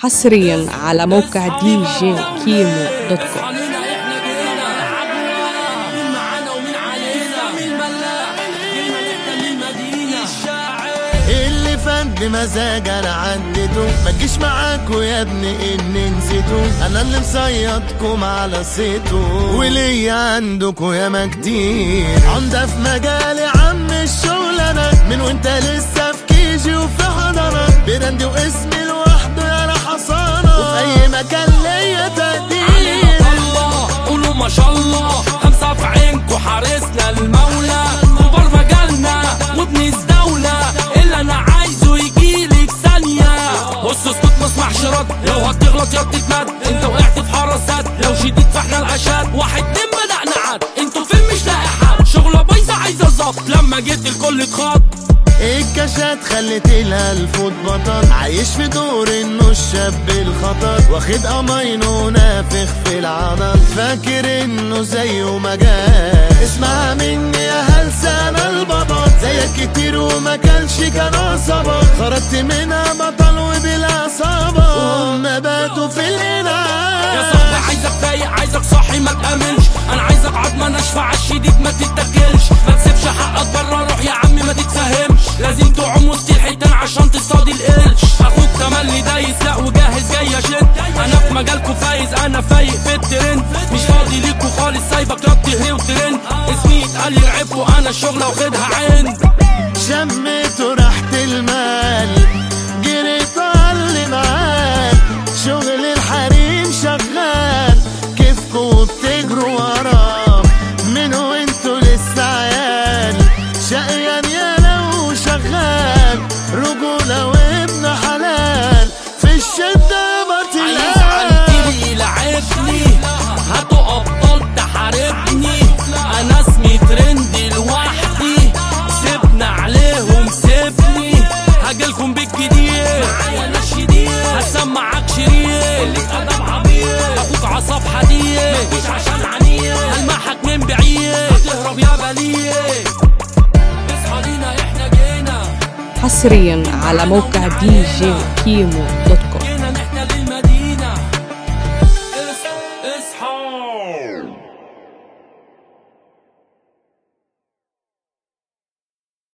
حصريا على موقع دي جي كيمو دوت كوم علينا احنا جينا مين معانا ومين علينا مين ملاح جينا نحتل المدينة الشاعر اللي فات بمزاج انا عديته ما تجيش معاكوا يا ابني اني نسيته انا اللي مصيدكم على صيته وليا عندكوا يا ما كتير عمدة في مجالي عم الشغل انا من وانت لسه في كيجي وفي حضانة براندي واسمي لوحده يا حصانة وفي اي مكان ليا تقدير الله قولوا ما شاء الله خمسة في عينكوا حارسنا المولى كبار مجالنا وبنيس دولة اللي انا عايزه يجيلي في ثانية بص اسكت ما اسمعش رد لو هتغلط يا بتتمد انت وقعت في حراسات لو شديد فاحنا العشاد واحد اتنين بدأنا عد انتوا فين مش لاقي حد شغلة بايظة عايزة ظبط لما جيت الكل اتخض الكاشات خلت لها الفوت بطل عايش في دور انه الشاب الخطر واخد امين ونافخ في العضل فاكر انه زيه ما جاش اسمعها مني يا هلسة انا البطل زيك كتير وما كانش كان عصبة خرجت منها بطل وبلا صبر وهم باتوا في العناد يا صاحبي عايزك فايق عايزك صاحي ما تأمنش انا عايزك عضمة ناشفة عالشديد ما تتاكلش ما تسيبش حقك برا روح يا عمي ما تتفهمش لازم تعوم وسط الحيتان عشان تصطادي القرش اخوك تملي دايس لا وجاهز جاي اشد انا في مجالكوا فايز انا فايق في الترند مش فاضي ليكوا خالص سايبك يا تهري وترند اسمي اتقال يرعبكوا انا الشغلة واخدها عند شميت وريحة المال جريت على اللي معاك شغل الحريم شغال كيفكوا بتجروا وراه من وانتوا لسه عيال شقيان يا لو شغال رجولة وابن حلال في الشدة عايز بطلال عندي لعبني هاتوا ابطال تحاربني انا اسمي ترندي لوحدي سيبنا عليهم سيبني هاجيلكم بالجديد معايا نشيدين هسمعك شريط ادب عبيط اخوك عصاب حديد مفيش عشان عنيد هلمحك من بعيد هتهرب يا بليد اصحى لينا احنا جينا حصريا على موقع دي جي كيمو